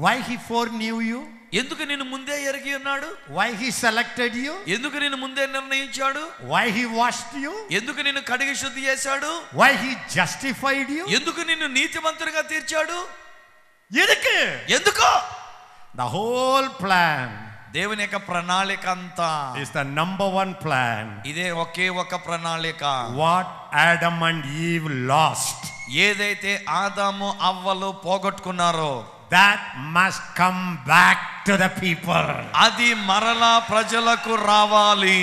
Why he foreknew you? ఎందుకు నేను ముందే ఎరిగి ఉన్నాడు Why he selected you? ఎందుకు నేను ముందే నిర్ణయించాడు Why he washed you? ఎందుకు నిన్ను కడిగి శుద్ధి చేశాడు Why he justified you? ఎందుకు నిన్ను నీతిమంతుడిగా తీర్చాడు ఎదుకు ఎందుకో The whole plan దేవుని యొక్క ప్రణాళిక అంతా is the number one plan. ఇదే ఒకే ఒక ప్రణాళిక What Adam and Eve lost, ఏదైతే ఆదాము అవ్వలు పోగొట్టుకున్నారో that must come back to the people. అది మరలా ప్రజలకు రావాలి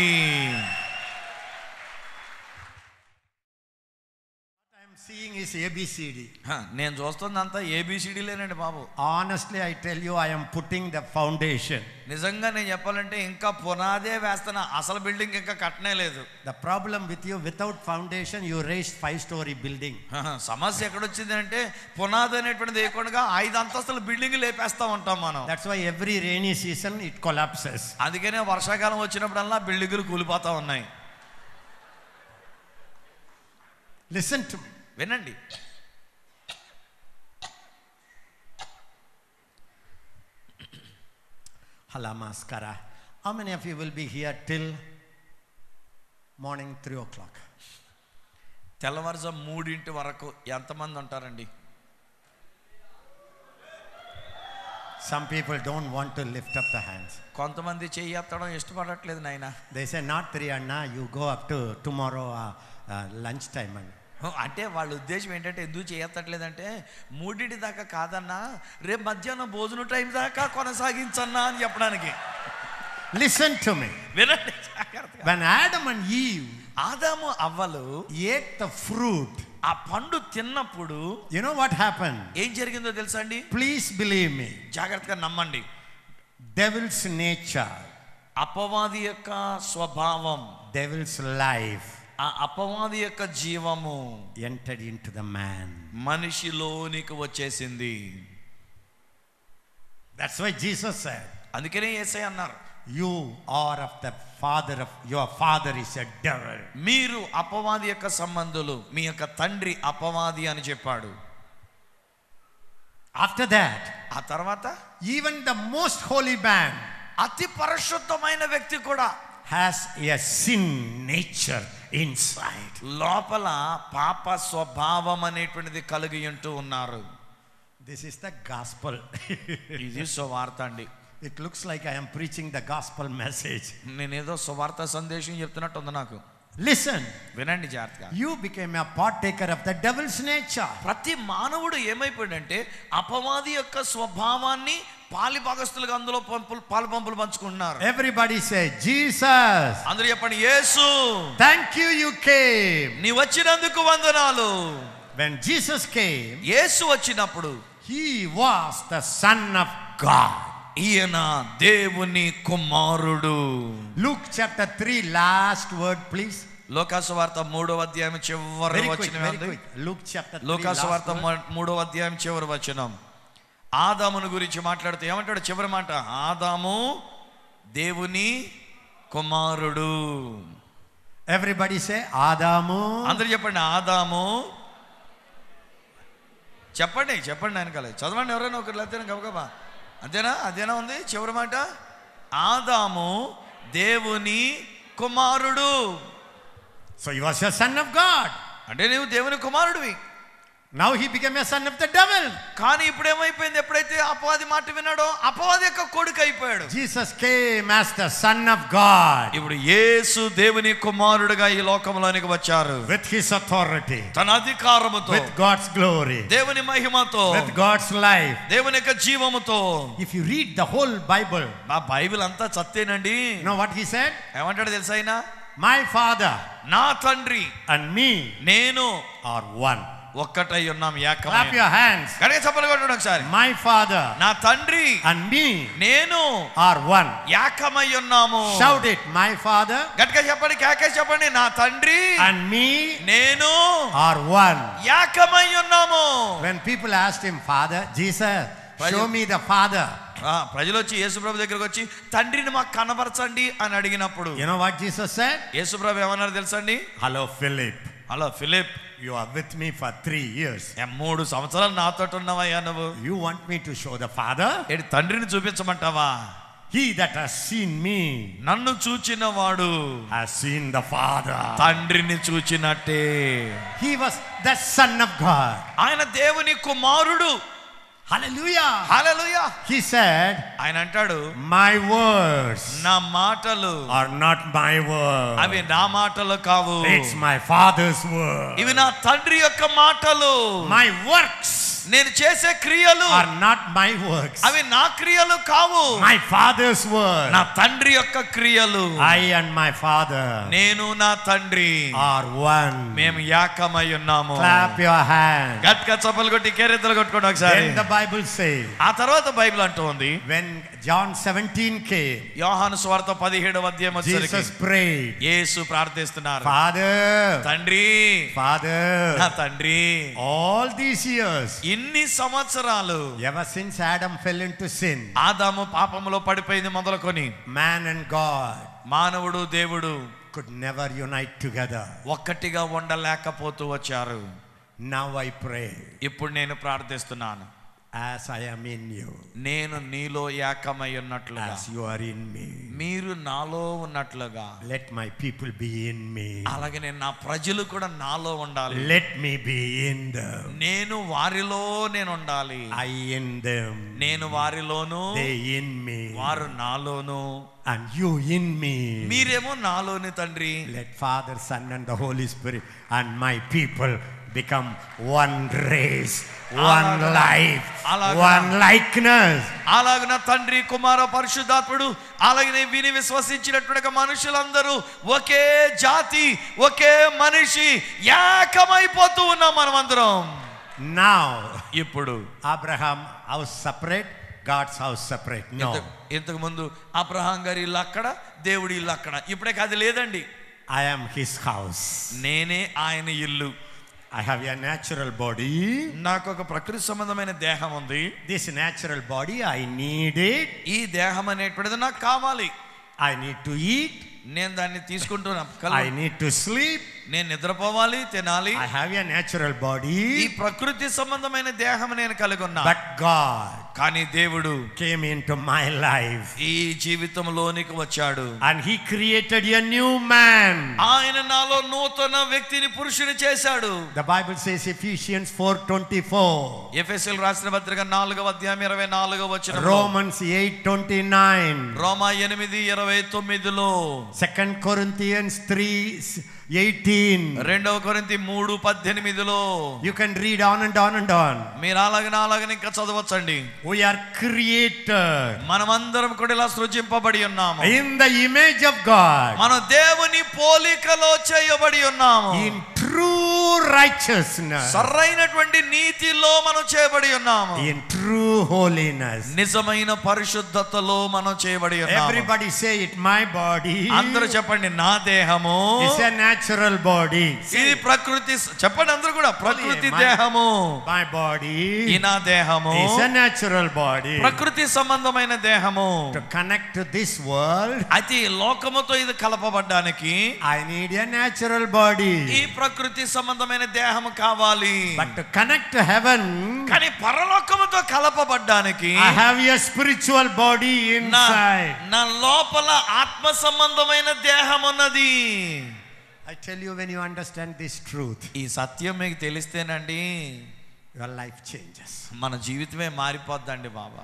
What I'm seeing is ABCD. హ, నేను చూస్తుందంతా ఏబిసిడీలేనండి బాబు Honestly, I tell you, I am putting the foundation. నిజంగా నేను చెప్పాలంటే ఇంకా పునాదే వేస్తున్నా అసలు బిల్డింగ్ ఇంకా కట్టనే లేదు The problem with you, without foundation, you raised five-story building. హ, సమస్య ఎక్కడొచ్చింది అంటే పునాది అనేటువంటిది వేయకుండా ఐదు అంతస్తుల బిల్డింగ్ లేపేస్తా ఉంటాం మనం That's why every rainy season it collapses. అందుకనే వర్షాకాలం వచ్చినప్పుడల్లా బిల్డింగులు కూలిపోతా ఉన్నాయి Listen to me. వినండి Halamaskara. How many of you will be here till morning three o'clock? తెల్లవారుజా మూడింటి వరకు ఎంతమంది ఉంటారండి Some people don't want to lift up the hands. కొంతమంది చెయ్యి ఎత్తడం ఇష్టపడట్లేదు నాయన They say, not three, Anna, you go up to tomorrow uh, uh, lunchtime. And అంటే వాళ్ళ ఉద్దేశం ఏంటంటే ఎందుకు చేయత్తట్లేదంటే మూడింటి దాకా కాదన్నా రేపు మధ్యాహ్నం భోజనం టైం దాకా కొనసాగించన్నా అని చెప్పడానికి Listen to me. వినండి జాగ్రత్తగా. When Adam and Eve ఆదాము అవ్వలు ate the fruit, ఆ పండు తిన్నప్పుడు you know what happened? ఏం జరిగిందో తెలుసా అండి Please believe me. జాగ్రత్తగా నమ్మండి Devil's nature, అపవాది యొక్క స్వభావం devil's life ఆ అపవాది యొక్క జీవము entered into the man. మనిషిలోనికి వచ్చేసింది That's why Jesus said, అందుకనే ఏసై అన్నారు You are of the father of your father is a devil. మీరు అపవాది యొక్క సంబంధులు మీ యొక్క తండ్రి అపవాది అని చెప్పాడు After that, ఆ తర్వాత even the most holy man అతి పరిశుద్ధమైన వ్యక్తి కూడా has a sin nature inside. లోపల పాప స్వభావం అనేటువంటిది కలిగి ఉంటూ ఉన్నారు This is the gospel. ఇది సువార్త అండి it looks like I am preaching the gospel message. నేనేదో సువార్త సందేశం చెప్తున్నట్టు ఉంది నాకు Listen, వినండి జాగ్రత్తగా you became a partaker of the devil's nature. ప్రతి మానవుడు ఏమైపోయాడంటే అపవాది యొక్క స్వభావాన్ని పాలి భాగస్తులుగా అందులో పంపులు పాలు పంపులు పంచుకుంటున్నారు Everybody say, Jesus, అందరూ చెప్పండి యేసు thank you, you came. నీ వచ్చినందుకు వందనాలు When Jesus came, యేసు వచ్చినప్పుడు he was the Son of God. ఈయన దేవుని కుమారుడు Luke chapter 3, last word, please. లోకాసు వార్త మూడవ అధ్యాయం చివరి Very quick, వచనం very ఏంది? quick. Luke chapter 3, లోకాసు last వార్త word. మొ- మూడవ అధ్యాయం చివరి వచనం ఆదామును గురించి మాట్లాడుతూ ఏమంటాడు చివరి మాట ఆదాము దేవుని కుమారుడు Everybody say, Adamu. అందరు చెప్పండి ఆదాము చెప్పండి చెప్పండి వెనకాల చదవండి ఎవరైనా ఒకరు లేకపోతే గబగబా అంతేనా అదేనా ఉంది చివరి మాట ఆదాము దేవుని కుమారుడు So he was a son of God. అంటే నువ్వు దేవుని కుమారుడివి Now he became a son of the devil. కానీ ఇప్పుడు ఏమైపోయింది ఎప్పుడైతే అపవాది మాట విన్నాడో అపవాది యొక్క కొడుకు అయిపోయాడు Jesus came as the son of God ఇప్పుడు యేసు దేవుని కుమారుడుగా ఈ లోకంలోనికి వచ్చారు with his authority, తన అధికారముతో with God's glory, దేవుని మహిమతో with God's life. దేవుని యొక్క జీవముతో If you read the whole Bible, నా బైబిల్ అంతా చత్తేనండి you know what he said? ఏమంటాడు తెలుసా ఆయన My father నా తండ్రి and me నేను are one. ఒక్కటై ఉన్నాం Clap ఏకమై your hands. గడిగ చెప్పలు కొట్టండి ఒకసారి My father నా తండ్రి and me నేను are one. ఏకమై ఉన్నాము Shout it. My father గట్టిగా చెప్పండి కేకే చెప్పండి నా తండ్రి and me నేను are one. ఏకమై ఉన్నాము When people asked him, Father, Jesus, Praise- show me the Father. ఆ, ప్రజలు వచ్చి యేసుప్రభు దగ్గరకు వచ్చి తండ్రిని మాకు కనబరచండి అని అడిగినప్పుడు You know what Jesus said? యేసుప్రభు ఏమన్నారు తెలుసండి Hello, Philip. Hello Philip You are with me for three years. ఏ, మూడు సంవత్సరాలు నాతో ఉన్నావయ్యా నువ్వు You want me to show the Father? ఏంటి తండ్రిని చూపించమంటావా He that has seen me నన్ను చూచిన వాడు has seen the Father. తండ్రిని చూచినట్టే He was the Son of God. ఆయన దేవుని కుమారుడు Hallelujah. హల్లెలూయా He said, ఆయన అంటాడు My words నా మాటలు are not my words. అవి నా మాటలు కావు It's my Father's word. ఇవి నా తండ్రి యొక్క మాటలు My works నేను చేసే క్రియలు are not my works. అవి నా క్రియలు కావు My Father's word. నా తండ్రి యొక్క క్రియలు I and my Father నేను నా తండ్రి are one. మేము ఏకమై ఉన్నాము Clap your hands. గట్టిగా చప్పలు కొట్టి కేరెత్తలు కొట్టుకోండి ఒకసారి Then the Bible says, ఆ తర్వాత బైబిల్ అంటూ ఉంది when John 17 came, యోహాను స్వార్థ పదిహేడవ అధ్యాయం వచ్చేసరికి Jesus prayed, యేసు ప్రార్థిస్తున్నారు Father, తండ్రి నా Father, తండ్రి all these years, ఇన్ని సంవత్సరాలు ever since Adam fell into sin, ఆదాము పాపములో పడిపోయింది మొదలుకొని man and God మానవుడు దేవుడు could never unite together. ఒక్కటిగా ఉండలేకపోతూ వచ్చారు Now I pray, ఇప్పుడు నేను ప్రార్థిస్తున్నాను as I am in you, నేను నీలో ఏకమై ఉన్నట్లుగా as you are in me, మీరు నాలో ఉన్నట్లుగా let my people be in me. అలాగే నేను నా ప్రజలు కూడా నాలో ఉండాలి Let me be in them. నేను వారిలో నేను ఉండాలి I in them. నేను వారిలోను They in me. వారు నాలోను And you in me. మీరేమో నాలోని తండ్రి Let Father, Son, and the Holy Spirit and my people become one race, one Alaga. life, Alaga. one likeness. అలాగిన తండ్రి కుమార పరిశుద్ధాత్ముడు అలాగనే విని విశ్వసించినటువంటి మనుషులందరూ ఒకే జాతి ఒకే మనిషి ఏకమైపోతూ ఉన్నాం మనమందరం Now, ఇప్పుడు Abraham house separate, God's house separate. No. ఇంతకు- ఇంతకు ముందు అబ్రహాం గారి ఇల్లు అక్కడ దేవుడి ఇల్లు అక్కడ ఇప్పుడే అది లేదండి I am his house. నేనే ఆయన ఇల్లు I have a natural body. నాకు ఒక ప్రకృతి సంబంధమైన దేహం ఉంది This natural body, I need it. ఈ దేహం అనేటువంటిది నాకు కావాలి I need to eat. నేను దాన్ని తీసుకుంటున్నా I కలు- need to sleep. నేను నిద్రపోవాలి తినాలి I have a natural ఈ body. ప్రకృతి సంబంధమైన దేహం నేను కలిగి ఉన్నా But God కానీ దేవుడు came into my life ఈ జీవితంలోనికి వచ్చాడు and He created a new man. ఆయన నాలో నూతన వ్యక్తిని పురుషుని చేశాడు The Bible says Ephesians 4:24, ఎఫ్ఎస్ఎల్ రాసిన పత్రిక నాలుగవ అధ్యాయం ఇరవై నాలుగవ వచ్చిన Romans 8:29, రోమా ఎనిమిది ఇరవై తొమ్మిదిలో 2 Corinthians 3:18. రెండవ కొరింతి మూడు పద్దెనిమిదిలో You can read on and on and on. మీరు అలాగనే అలాగనే ఇంకా చదవచ్చండి We are created మనమందరం కూడా ఇలా సృజింపబడి ఉన్నాము in the image of God మనం దేవుని పోలికలో చేయబడి ఉన్నాము in true righteousness, సరైనటువంటి నీతిలో మనం చేయబడి ఉన్నాము in true holiness. నిజమైన పరిశుద్ధతలో మనం చేయబడి ఉన్నాము Everybody say it. My body అందరూ చెప్పండి నా దేహము is a natural body. ఇది ప్రకృతి చెప్పండి అందరూ కూడా ప్రకృతి my- దేహము My ఈ body నా దేహము is a natural body. ప్రకృతి సంబంధమైన దేహము To connect to this world, అయితే ఈ లోకముతో ఇది కలపబడ్డానికి I need a natural body. ఈ ప్రకృతి సంబంధమైన దేహము కావాలి But to connect to heaven, కానీ పరలోకముతో కలపబడ్డానికి I have a spiritual body నా inside. నా లోపల ఆత్మ సంబంధమైన దేహం ఉన్నది I tell you, when you understand this truth, ఈ సత్యం మీకు తెలిస్తేనండి your life changes. మన జీవితమే మారిపోద్దండి బాబా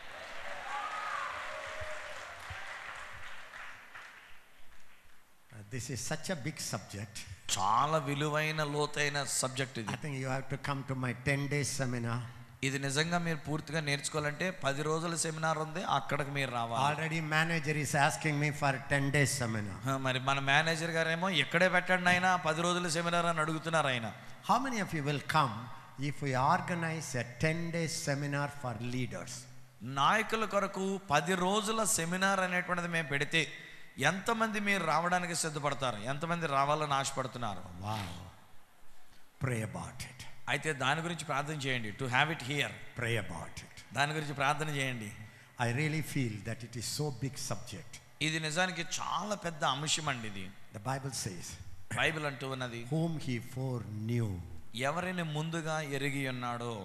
Uh, This is such a big subject. చాలా విలువైన లోతైన సబ్జెక్ట్ I ఇది think you have to come to my 10 days seminar. ఇది నిజంగా మీరు పూర్తిగా నేర్చుకోవాలంటే పది రోజుల సెమినార్ ఉంది అక్కడికి మీరు రావాలి Already manager is asking me for 10 days seminar. ఆ, మరి మన మేనేజర్ గారేమో ఇక్కడే పెట్టండి ఆయన పది రోజుల సెమినార్ అని అడుగుతున్నారు ఆయన How many of you will come if we organize a 10 days seminar for leaders? నాయకుల కొరకు పది రోజుల సెమినార్ అనేటువంటిది మేము పెడితే ఎంతమంది మీరు రావడానికి సిద్ధపడతారు ఎంతమంది రావాలని ఆశపడుతున్నారు Wow. Pray about it. అయితే దాని గురించి ప్రార్థన చేయండి to have it here Pray about it. దాని గురించి ప్రార్థన చేయండి I really feel that it is so big subject. ఇది నిజానికి చాలా పెద్ద అంశం అండి ఇది The Bible says, బైబిల్ అంటూ ఉన్నది whom he foreknew, ఎవరిని ముందుగా ఎరిగి ఉన్నాడో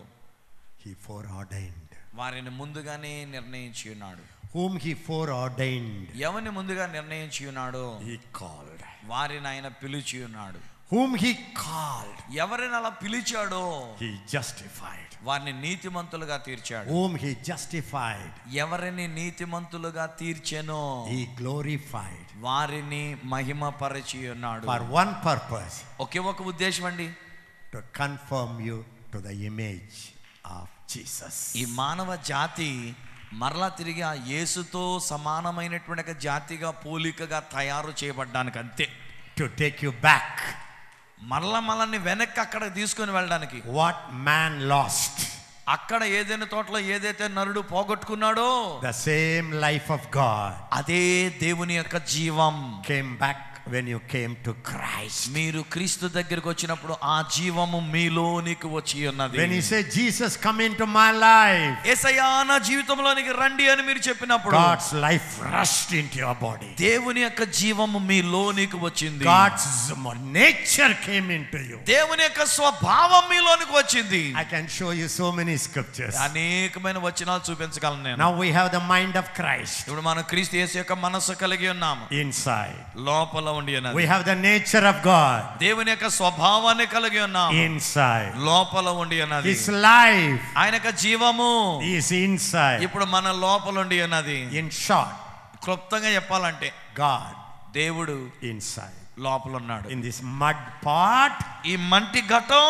he foreordained. వారిని ముందుగానే నిర్ణయించి ఉన్నాడు Whom he foreordained, ఎవరిని ముందుగా నిర్ణయించి ఉన్నాడో he called. వారిని ఆయన పిలిచి ఉన్నాడు Whom he called, ఎవరిని అలా పిలిచాడో he justified. వారిని నీతిమంతులుగా తీర్చాడు Whom he justified, ఎవరిని నీతిమంతులుగా తీర్చెనో he glorified. వారిని మహిమపరచి ఉన్నాడు For one purpose, ఒకే ఒక ఉద్దేశం అండి to conform you to the image of Jesus. ఈ మానవ జాతి మరలా తిరిగి ఆ యేసుతో సమానమైనటువంటి ఒక జాతిగా పోలికగా తయారు చేయబడ్డానికి అంతే To take you back మరలా మనల్ని వెనక్కి అక్కడ తీసుకొని వెళ్ళడానికి what man lost. అక్కడ ఏదైనా తోటలో ఏదైతే నరుడు పోగొట్టుకున్నాడో The same life of God అదే దేవుని యొక్క జీవం came back when you came to Christ. మీరు క్రీస్తు దగ్గరికి వచ్చినప్పుడు ఆ జీవము మీలోనికి వచ్చి ఉన్నది When he said, Jesus, come into my life, ఏసయ్యా నా జీవితంలోనికి రండి అని మీరు చెప్పినప్పుడు God's life rushed into your body. దేవుని యొక్క జీవము మీలోనికి వచ్చింది God's nature came into you. దేవుని యొక్క స్వభావం మీలోనికి వచ్చింది I can show you so many scriptures. అనేకమైన వచనాలు చూపించగలను నేను Now we have the mind of Christ ఇప్పుడు మనం క్రీస్తు యేసు యొక్క మనస్సు కలిగి ఉన్నాము inside. లోపల ఉండి We ఉన్నది have the nature of God దేవుని యొక్క స్వభావాన్ని కలిగి ఉన్నాము inside. లోపల ఉండి ఉన్నది His life ఆయన యొక్క జీవము is inside. ఇప్పుడు మన లోపల ఉండి ఉన్నది In short, క్లుప్తంగా చెప్పాలంటే God దేవుడు inside. లోపల ఉన్నాడు In this mud pot, ఈ మంటి ఘటం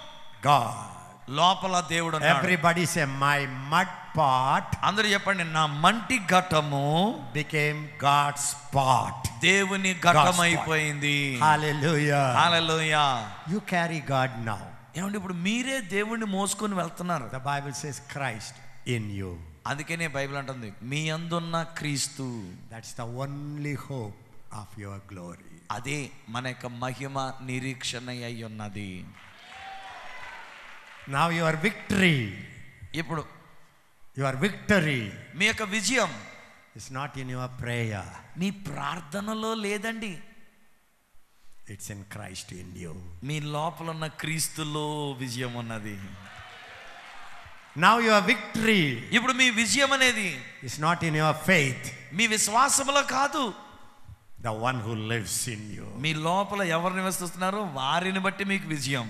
God. లోపల దేవుడు ఉన్నాడు. Everybody say, My mud pot అందరూ చెప్పండి నా మంటి ఘటము became God's pot. దేవుని God's ఘటం అయిపోయింది Hallelujah. Hallelujah You carry God now. ఏమండి ఇప్పుడు మీరే దేవుణ్ణి మోసుకొని వెళ్తున్నారు The Bible says Christ in you. అందుకనే బైబిల్ అంటుంది మీ అందున్న క్రీస్తు That's the only hope of your glory. అదే మన యొక్క మహిమ నిరీక్షణ అయి ఉన్నది Now your victory, ఇప్పుడు your victory మీ యొక్క విజయం is not in your prayer. మీ ప్రార్థనలో లేదండి It's in Christ in you. మీ లోపల ఉన్న క్రీస్తులో విజయం ఉన్నది Now your victory ఇప్పుడు మీ విజయం అనేది is not in your faith, మీ విశ్వాసములో కాదు the one who lives in you. మీ లోపల ఎవరు నివసిస్తున్నారో వారిని బట్టి మీకు విజయం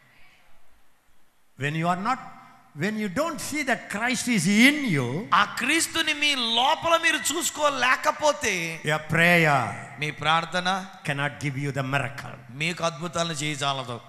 When you are not, when you don't see that Christ is in you, ఆ క్రీస్తుని మీ లోపల మీరు చూసుకోలేకపోతే your prayer మీ ప్రార్థన cannot give you the miracle. మీకు అద్భుతాలను చేయజాలదు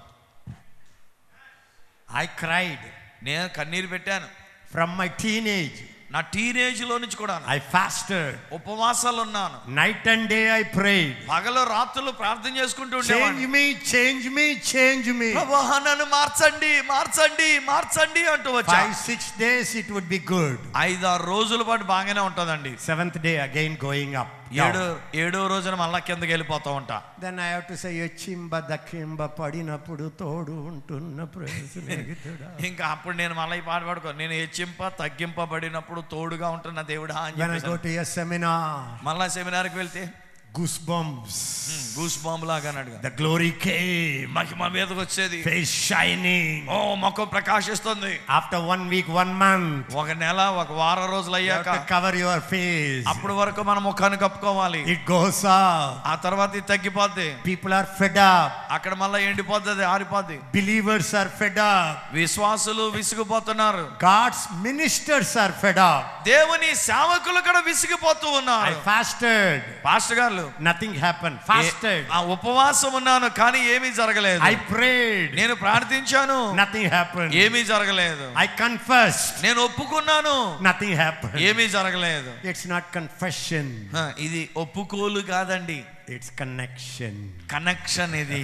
I cried నేను కన్నీరు పెట్టాను from my teenage. నా టీనేజ్ లో నుంచి కూడా I fasted. ఉపవాసాలు ఉన్నాను Night and day I prayed. పగలు రాత్రులు ప్రార్థన చేసుకుంటూ Change ఉండేవాడిని me, change me, change me. ప్రభువా, నన్ను మార్చండి మార్చండి మార్చండి అంటూ వచ్చా Five, six days it would be good. ఐదారు రోజుల పాటు బాగానే ఉంటుందండి Seventh day again going up. ఏడో down. ఏడో రోజున మళ్ళా కిందకి వెళ్ళిపోతూ ఉంటా Then I have to say, ఎచ్చింబ దక్కింబ పడినప్పుడు తోడు ఉంటున్న ప్రేమ స్నేహితుడా. ఇంకా అప్పుడు నేను మళ్ళీ ఈ పాట పాడుకో నేను హెచ్చింప తగ్గింపబడినప్పుడు తోడుగా ఉంటున్న దేవుడా అని When I go చెప్పేసి to a seminar, మళ్ళా సెమినార్కి వెళ్తే goosebumps. గూస్ బాంబు లాగా అన్నాడు The glory came. మహిమ మీదకి వచ్చేది Face shining. ఓ మొక్క ప్రకాశిస్తుంది After one week, one month, ఒక నెల ఒక వారం రోజులు you have అయ్యాక to cover your face. అప్పటి వరకు మన ముఖాన్ని కప్పుకోవాలి It goes up. ఆ తర్వాత ఇది తగ్గిపోద్ది People are fed up. అక్కడ మళ్ళీ ఎండిపోద్ది ఆరిపోద్ది Believers are fed up. విశ్వాసులు విసిగిపోతున్నారు God's ministers are fed up. దేవుని సేవకులు కూడా విసిగిపోతూ I ఉన్నారు fasted. Pastor garu Nothing happened. Fasted. ఆ ఉపవాసం ఉన్నాను కానీ ఏమీ జరగలేదు I prayed. నేను ప్రార్థించాను Nothing happened. ఏమీ జరగలేదు I confessed. నేను ఒప్పుకున్నాను Nothing happened. ఏమీ జరగలేదు It's not confession. హ, ఇది ఒప్పుకోలు కాదండి It's connection. కనెక్షన్ ఇది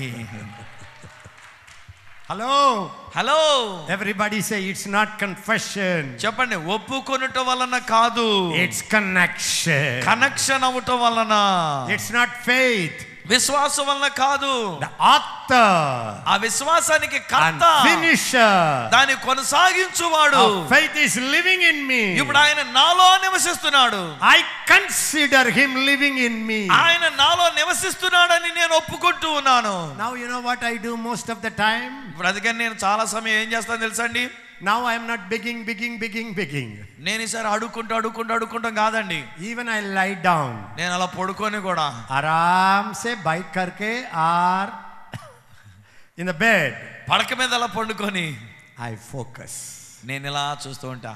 Hello. Hello Everybody say it's not confession. చెప్పండి ఒప్పుకొనుట వలన కాదు It's connection. కనెక్షన్ అవటం వలన It's not faith. విశ్వాసం వలన కాదు The author ఆ విశ్వాసానికి and కర్త finisher దాన్ని కొనసాగించువాడు of faith is living in me. ఇప్పుడు ఆయన నాలో నివసిస్తున్నాడు I consider him living in me. ఆయన నాలో నివసిస్తున్నాడని నేను ఒప్పుకుంటూ ఉన్నాను Now you know what I do most of the time? ఇప్పుడు అందుకని నేను చాలా సమయం ఏం చేస్తాను తెలుసా అండి Now I am not begging, begging, begging, begging. నేను ఈసారి అడుక్కుంటూ అడుక్కుంటూ అడుక్కుంటాం కాదండి Even I lie down. నేను అలా పడుకొని కూడా आराम से बैठ करके और in the bed పడక మీద అలా పండుకొని I focus. నేను ఇలా చూస్తూ ఉంటా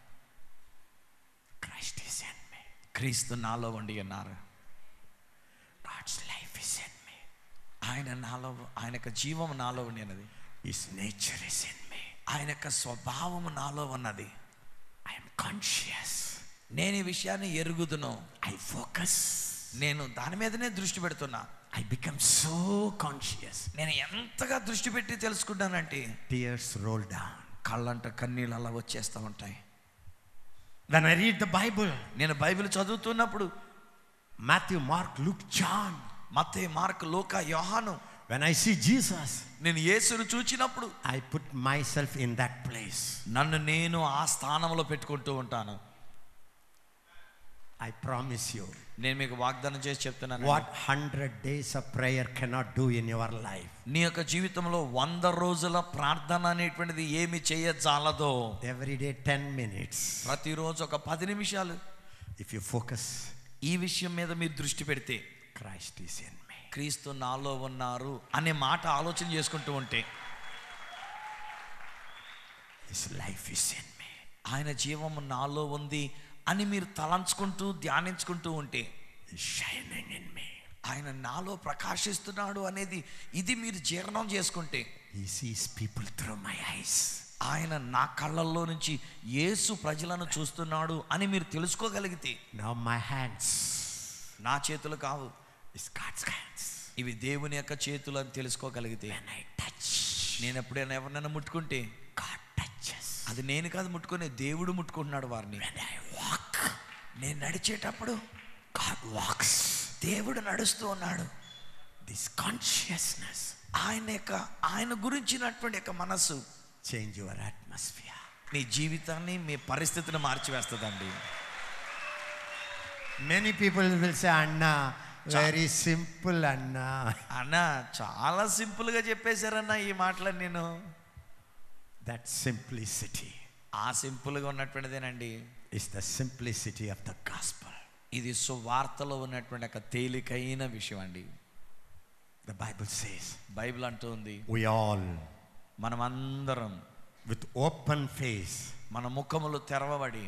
Christ is in me. క్రీస్తు నాలో ఉండి ఉన్నారు God's life is in me. ఆయన నాలో ఆయన యొక్క జీవం నాలో ఉండినది His nature is in me. ఆయన యొక్క స్వభావం నాలో ఉన్నది I am conscious. నేను ఈ విషయాన్ని ఎరుగుదును I focus. నేను దాని మీదనే దృష్టి పెడుతున్నా I become so conscious. నేను ఎంతగా దృష్టి పెట్టి తెలుసుకుంటానంటే Tears roll down. కళ్ళంట కన్నీళ్ళు అలా వచ్చేస్తూ ఉంటాయి When I read the Bible, నేను బైబిల్ చదువుతున్నప్పుడు Matthew, Mark, Luke, John, మత్తే మార్క్ లోక యోహాను when I see Jesus, నేను యేసును చూచినప్పుడు I put myself in that place. నన్ను నేను ఆ స్థానంలో పెట్టుకుంటూ ఉంటాను I promise you, నేను మీకు వాగ్దానం చేసి చెప్తున్నాను what hundred days of prayer cannot do in your life. నీ యొక్క జీవితంలో వంద రోజుల ప్రార్థన అనేటువంటిది ఏమి చేయజాలదో Every day, 10 minutes. ప్రతిరోజు ఒక పది నిమిషాలు If you focus, ఈ విషయం మీద మీరు దృష్టి పెడితే Christ is in me. క్రీస్తు నాలో ఉన్నారు అనే మాట ఆలోచన చేసుకుంటూ ఉంటే His life is in me. ఆయన జీవము నాలో ఉంది అని మీరు తలంచుకుంటూ ధ్యానించుకుంటూ ఉంటే He's shining in me. ఆయన నాలో ప్రకాశిస్తున్నాడు అనేది ఇది మీరు జీర్ణం చేసుకుంటే He sees people through my eyes. ఆయన నా కళ్ళల్లో నుంచి యేసు ప్రజలను చూస్తున్నాడు అని మీరు తెలుసుకోగలిగితే Now my hands నా చేతులు కావు is God's hands. ఇవి దేవుని యొక్క చేతులు అని తెలుసుకోగలిగితే When I touch, నేను ఎప్పుడైనా ఎవరినైనా ముట్టుకుంటే God touches. అది నేను కాదు ముట్టుకునే దేవుడు ముట్టుకుంటున్నాడు వారిని When I walk, నేను నడిచేటప్పుడు God walks. దేవుడు నడుస్తూ ఉన్నాడు This consciousness ఆయన యొక్క ఆయన గురించినటువంటి యొక్క మనస్సు change your atmosphere. మీ జీవితాన్ని మీ పరిస్థితిని మార్చివేస్తుందండి Many people will say, Anna, very simple, Anna. అన్న చాలా సింపుల్గా చెప్పేశారన్న ఈ మాటలు నేను That simplicity ఆ సింపుల్గా ఉన్నటువంటిదేనండి is the simplicity of the gospel. ఇది సువార్తలో ఉన్నటువంటి ఒక తేలికైన విషయం అండి The Bible says, బైబిల్ అంటూ ఉంది we all, మనమందరం with open face, మన ముఖములు తెరవబడి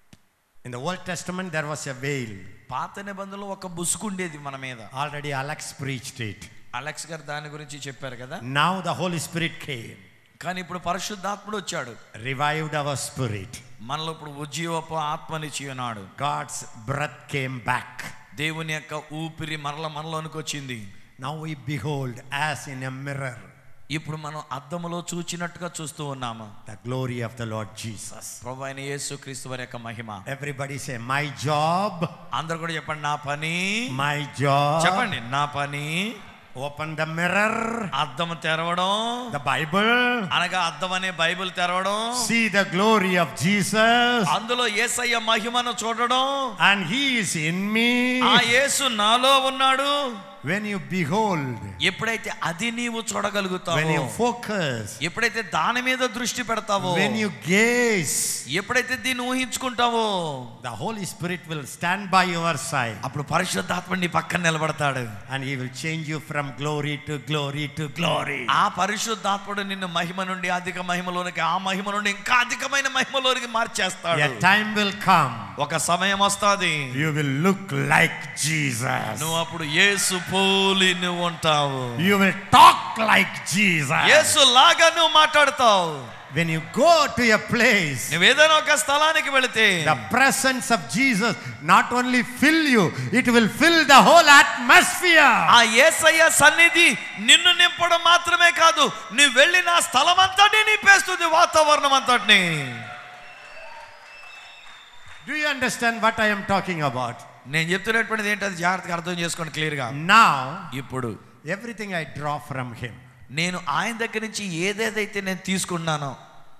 in the Old Testament, there was a veil. పాత నిబంధనలో ఒక బుసుకుండేది మన మీద Already Alex preached it. Alex garu దాని గురించి చెప్పారు కదా Now the Holy Spirit came, కానీ ఇప్పుడు పరిశుద్ధాత్ముడు వచ్చాడు revived our spirit. మనలో ఇప్పుడు ఉజ్జీవపు ఆత్మనిచ్చి ఉన్నాడు God's breath came back. దేవుని యొక్క ఊపిరి మరల మనలోనికి వచ్చింది Now we behold as in a mirror ఇప్పుడు మనం అద్దములో చూచినట్టుగా చూస్తూ ఉన్నాము the glory of the Lord Jesus. ప్రభు అయిన యేసు క్రీస్తు వారి యొక్క మహిమ Everybody say, My job, అందరు కూడా చెప్పండి నా పని my job. చెప్పండి నా పని Open the mirror, అద్దం తెరవడం the Bible, అనగా అద్దం అనే బైబిల్ తెరవడం see the glory of Jesus, అందులో యేసయ్య మహిమను చూడడం and He is in me. ఆ యేసు నాలో ఉన్నాడు When you behold, ఎప్పుడైతే అది నీవు చూడగలుగుతావో when you focus, ఎప్పుడైతే దాని మీద దృష్టి పెడతావో when you gaze, ఎప్పుడైతే దీన్ని ఊహించుకుంటావో the Holy Spirit will stand by your side అప్పుడు పరిశుద్ధాత్మ నీ పక్కన నిలబడతాడు and He will change you from glory to glory to glory. ఆ పరిశుద్ధాత్ముడు నిన్ను మహిమ నుండి అధిక మహిమలోనికి ఆ మహిమ నుండి ఇంకా అధికమైన మహిమలోనికి మార్చేస్తాడు A time will come, ఒక సమయం వస్తుంది you will look like Jesus. నువ్వు అప్పుడు యేసు పోలి నువ్వు ఉంటావు You will talk like Jesus. యేసు లాగా నువ్వు మాట్లాడతావు When you go to a place, నువ్వు ఏదైనా ఒక స్థలానికి వెళితే the presence of Jesus not only fill you, it will fill the whole atmosphere. ఆ యేసయ్య సన్నిధి నిన్ను నింపడం మాత్రమే కాదు నువ్వు వెళ్ళిన ఆ స్థలం అంతటి నింపేస్తుంది వాతావరణం అంతటిని Do you understand what I am talking about? నేను చెప్తున్నటువంటిది ఏంటి అది జాగ్రత్తగా అర్థం చేసుకోండి క్లియర్గా Now, ఇప్పుడు everything I draw from Him. నేను ఆయన దగ్గర నుంచి ఏదేదైతే నేను తీసుకున్నానో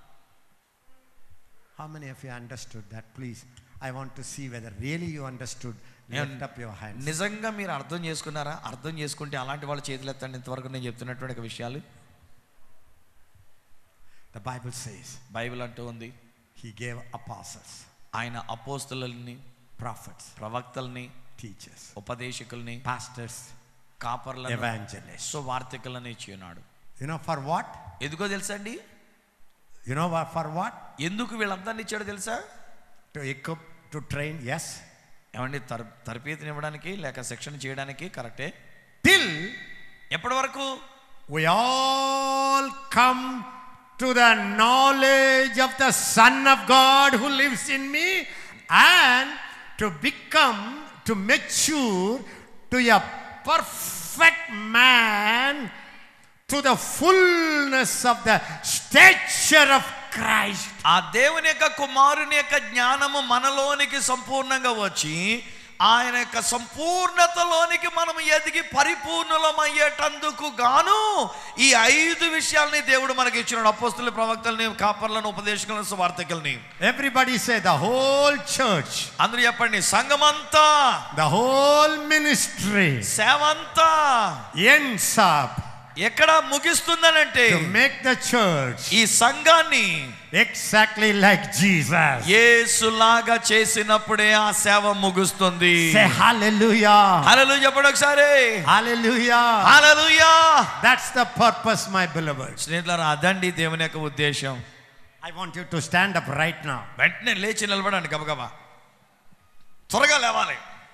How many of you understood that? Please, I want to see whether really you understood. And- Lift up your hands. నిజంగా మీరు అర్థం చేసుకున్నారా అర్థం చేసుకుంటే అలాంటి వాళ్ళ చేతులు ఎత్తండి ఇంతవరకు నేను చెప్తున్నటువంటి ఒక విషయాలు The Bible says బైబిల్ అంటూ ఉంది He gave apostles, ఆయన అపోస్తులని prophets, ప్రవక్తల్ని teachers, ఉపదేశకుల్ని pastors, కాపర్లను evangelists. సువార్తికులను ఇచ్చి ఉన్నాడు You know for what? ఎందుకో తెలుసా అండి You know what- for what? ఎందుకు వీళ్ళందరినీ ఇచ్చాడో తెలుసా To equip, to train, yes. ఏమండి తర తరబేతినివ్వడానికి లేక శిక్షణ చేయడానికి కరెక్టే Till ఎప్పటి వరకు we all come to the knowledge of the Son of God who lives in me and to become, to mature to a perfect man to the fullness of the stature of Christ. ఆ దేవుని యొక్క కుమారుని యొక్క జ్ఞానము మనలోనికి సంపూర్ణంగా వచ్చి ఆయన యొక్క సంపూర్ణతలోనికి మనం ఎదిగి పరిపూర్ణలమయ్యేటందుకు గాను ఈ ఐదు విషయాల్ని దేవుడు మనకి ఇచ్చినాడు అపోస్తుల ప్రవక్తల్ని కాపర్లను ఉపదేశకులను సువార్తికుల్ని Everybody say the whole church, అందరూ చెప్పండి సంఘమంతా the whole ministry సేవంతా ends up ఎక్కడ ముగిస్తుందనంటే to make the church ఈ సంఘాన్ని exactly like Jesus. యేసులాగా చేసినప్పుడే ఆ సేవ ముగుస్తుంది Say hallelujah. హల్లెలూయా చెప్పండి ఒకసారి Hallelujah. Hallelujah That's the purpose, my beloved. స్నేహితులారా అదండి దేవుని యొక్క ఉద్దేశం I want you to stand up right now. వెంటనే లేచి నిలబడండి గబగబా త్వరగా లేవాలి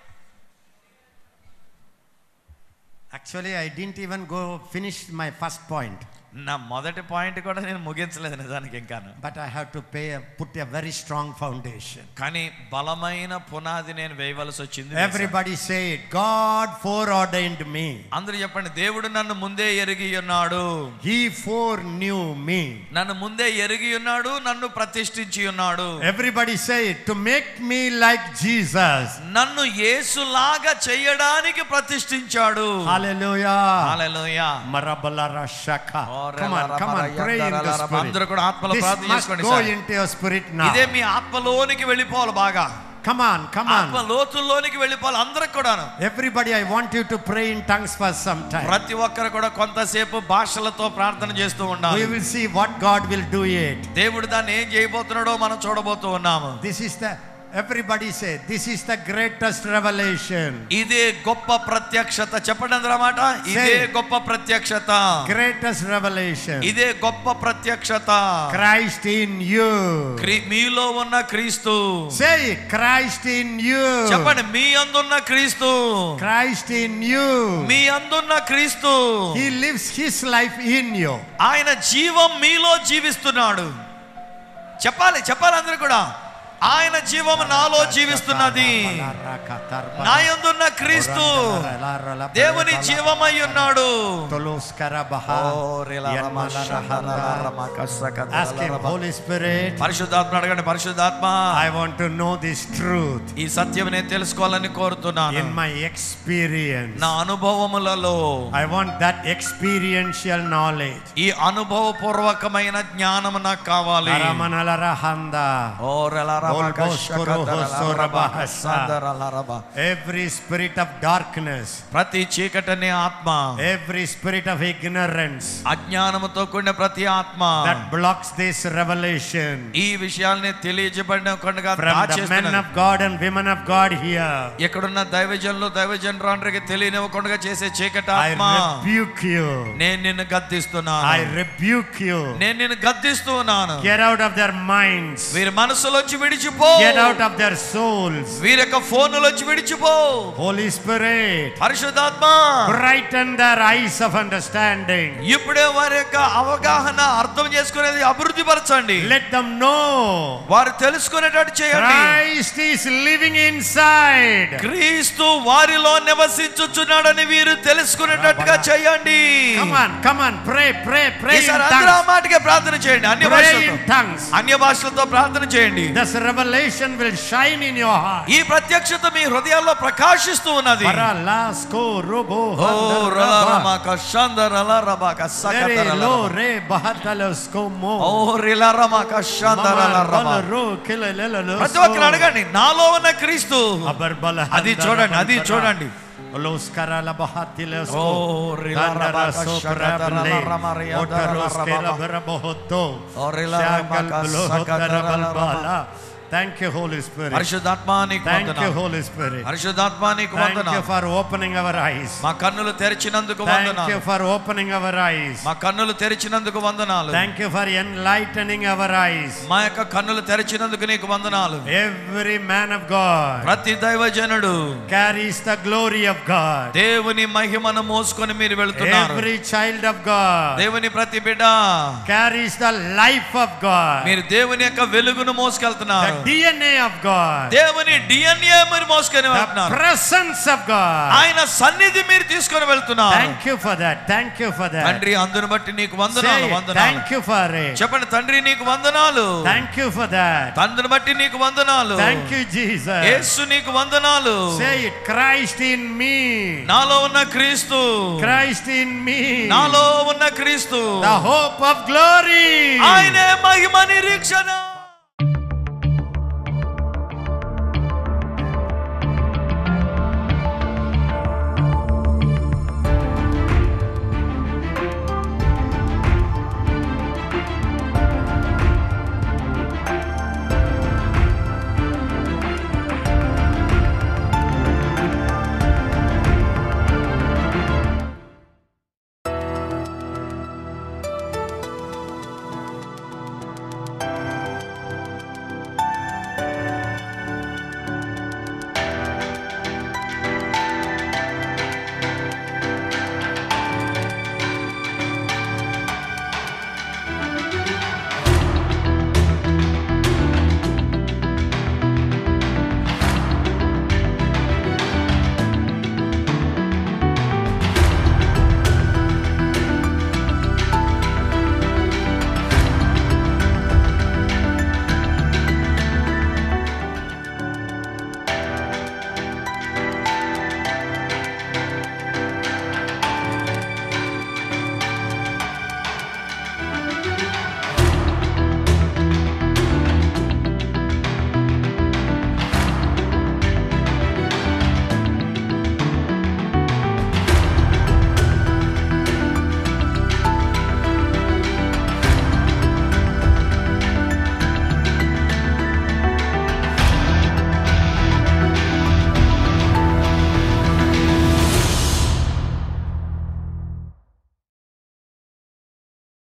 Actually, I didn't even go finish my first point, నా మొదటి పాయింట్ కూడా నేను ముగించలేదు నిజానికి ఇంకాను but I have to pay a, put a very strong foundation. కానీ బలమైన పునాది నేను వేయవలసి వచ్చింది Everybody say it. God foreordained me. అందరూ చెప్పండి దేవుడు నన్ను ముందే ఎరిగి ఉన్నాడు He foreknew me. నన్ను ముందే ఎరిగి ఉన్నాడు నన్ను ప్రతిష్ఠించి ఉన్నాడు Everybody say it. To make me like Jesus. నన్ను యేసులాగా చేయడానికి ప్రతిష్ఠించాడు Hallelujah. Hallelujah Marabalara shaka. Oh, Come on, come on, pray in the అందరూ కూడా ఆత్మలో spirit. This ప్రార్థన must చేసుకోండి go sir. into your spirit now. ఇదే మీ ఆత్మలోనికి వెళ్ళిపోవాలి బాగా Come on, come ఆత్మ on. లోతుల్లోనికి వెళ్ళిపోవాలి అందరికి కూడాను Everybody, I want you to pray in tongues for some time. ప్రతి ఒక్కరు కూడా కొంతసేపు భాషలతో ప్రార్థన చేస్తూ We ఉండాలి will see what God will do it. దేవుడు దాన్ని ఏం చేయబోతున్నాడో మనం చూడబోతూ ఉన్నాము This is the, everybody say, this is the greatest revelation. ఇదే గొప్ప ప్రత్యక్షత చెప్పండి అందరూ మాట ఇదే Say. గొప్ప ప్రత్యక్షత Greatest revelation. ఇదే గొప్ప ప్రత్యక్షత Christ in you. క్రీ- మీలో ఉన్న క్రీస్తు Say Christ in you. చెప్పండి మీ అందున్న క్రీస్తు Christ in you. మీ అందున్న క్రీస్తు He lives his life in you. ఆయన జీవం మీలో జీవిస్తున్నాడు చెప్పాలి చెప్పాలి అందరూ కూడా ఆయన జీవం నాలో జీవిస్తున్నది నా యందున్న క్రీస్తు దేవుని జీవమై ఉన్నాడు Ask him, Holy Spirit, పరిశుద్ధాత్మ అడగండి పరిశుద్ధాత్మ I want to know this truth ఈ సత్యం నేను తెలుసుకోవాలని కోరుతున్నాను in my experience. నా అనుభవములలో I want that experiential knowledge. ఈ అనుభవపూర్వకమైన జ్ఞానం నాకు కావాలి Aramanala oh రెలరబ Bolbos కషకదరలరబ Korohos కసదరలరబ. Every spirit of darkness, ప్రతి చీకటని ఆత్మ every spirit of ignorance అజ్ఞానముతో కూడిన ప్రతి ఆత్మ that blocks this revelation ఈ విషయాల్ని తెలియజేయబడిన కొండగా from the men దాచేస్తున్నది. of God and women of God here. ఎక్కడున్న దైవజనులు దైవజనరాండ్రికి తెలియనివ్వకుండా చేసే చీకటి I ఆత్మ rebuke you. నేను నిన్ను గద్దిస్తున్నాను I rebuke you. నేను నిన్ను గద్దిస్తూ ఉన్నాను Get out of their minds. వీరి మనసులోంచి విడిచిపో Get out of their souls. వీరి యొక్క ఫోన్లోంచి విడిచిపో Holy Spirit, పరిశుద్ధాత్మ brighten their eyes of understanding. ఇప్పుడే వారి యొక్క అవగాహన అర్థం చేసుకునేది అభివృద్ధి పరచండి Let them know వారు తెలుసుకునేటట్టు చేయండి Christ is living inside. క్రీస్తు వారిలో నివసించుచున్నాడని వీరు తెలుసుకునేటట్టుగా చేయండి Come on, come on, pray, pray, pray in ఈసారి అందరూ ఆ tongues. మాటకే ప్రార్థన చేయండి అన్య Pray భాషలతో in tongues. అన్య భాషలతో ప్రార్థన చేయండి This revelation will shine in your heart. ఈ ప్రత్యక్షత మీ హృదయాల్లో ప్రకాశిస్తూ ఉన్నది Para las ko robo ఓ రల handaraba. రమక షందరల రబక Very సకతరల low Rama. re bahatalos ko mo. ఓ రిల రమక షందరల Mamar Rama. bala ro kilalalos ప్రతి ఒక్కరు అడగండి నాలో ఉన్న క్రీస్తు Abarbala అది చూడండి అది చూడండి Los karala bahatilos oh ko. రిల Dandara రబక so షకతరల parable. Rama రియదరల Otaros kela Rama. barabohoto. Oh రిల Shagal రమక blo సకతరల Rama. hotarabal Thank you, Holy Spirit. పరిశుద్ధాత్మా నీకు Thank you, వందనాలు Holy Spirit. పరిశుద్ధాత్మా నీకు Thank you వందనాలు for opening our eyes. మా కన్నులు తెరిచినందుకు Thank you వందనాలు for opening our eyes. మా కన్నులు తెరిచినందుకు వందనాలు Thank you for enlightening our eyes. మా యొక్క కన్నులు తెరిచినందుకు నీకు వందనాలు Every man of God ప్రతి దైవజనుడు carries the glory of God. దేవుని మహిమను మోసుకొని మీరు వెళ్తున్నారు Every child of God దేవుని ప్రతి బిడ్డ carries the life of God. మీరు దేవుని యొక్క వెలుగును The మోసుకెళ్తున్నారు DNA of God. దేవుని డిఎన్ఏ మీరు మోసుకొని The వెళ్తున్నారు presence of God. ఆయన సన్నిధి మీరు తీసుకొని వెళ్తున్నారు Thank you for that. Thank you for that. తండ్రి అందును బట్టి నీకు Say వందనాలు it. వందనాలు Thank you for it. చెప్పండి తండ్రి నీకు వందనాలు Thank you for that. అందును బట్టి నీకు వందనాలు Thank you, Jesus. యేసు నీకు వందనాలు Say it. Christ in me. నాలో ఉన్న క్రీస్తు Christ in me. నాలో ఉన్న క్రీస్తు The hope of glory. ఆయనే మహిమ నిరీక్షణ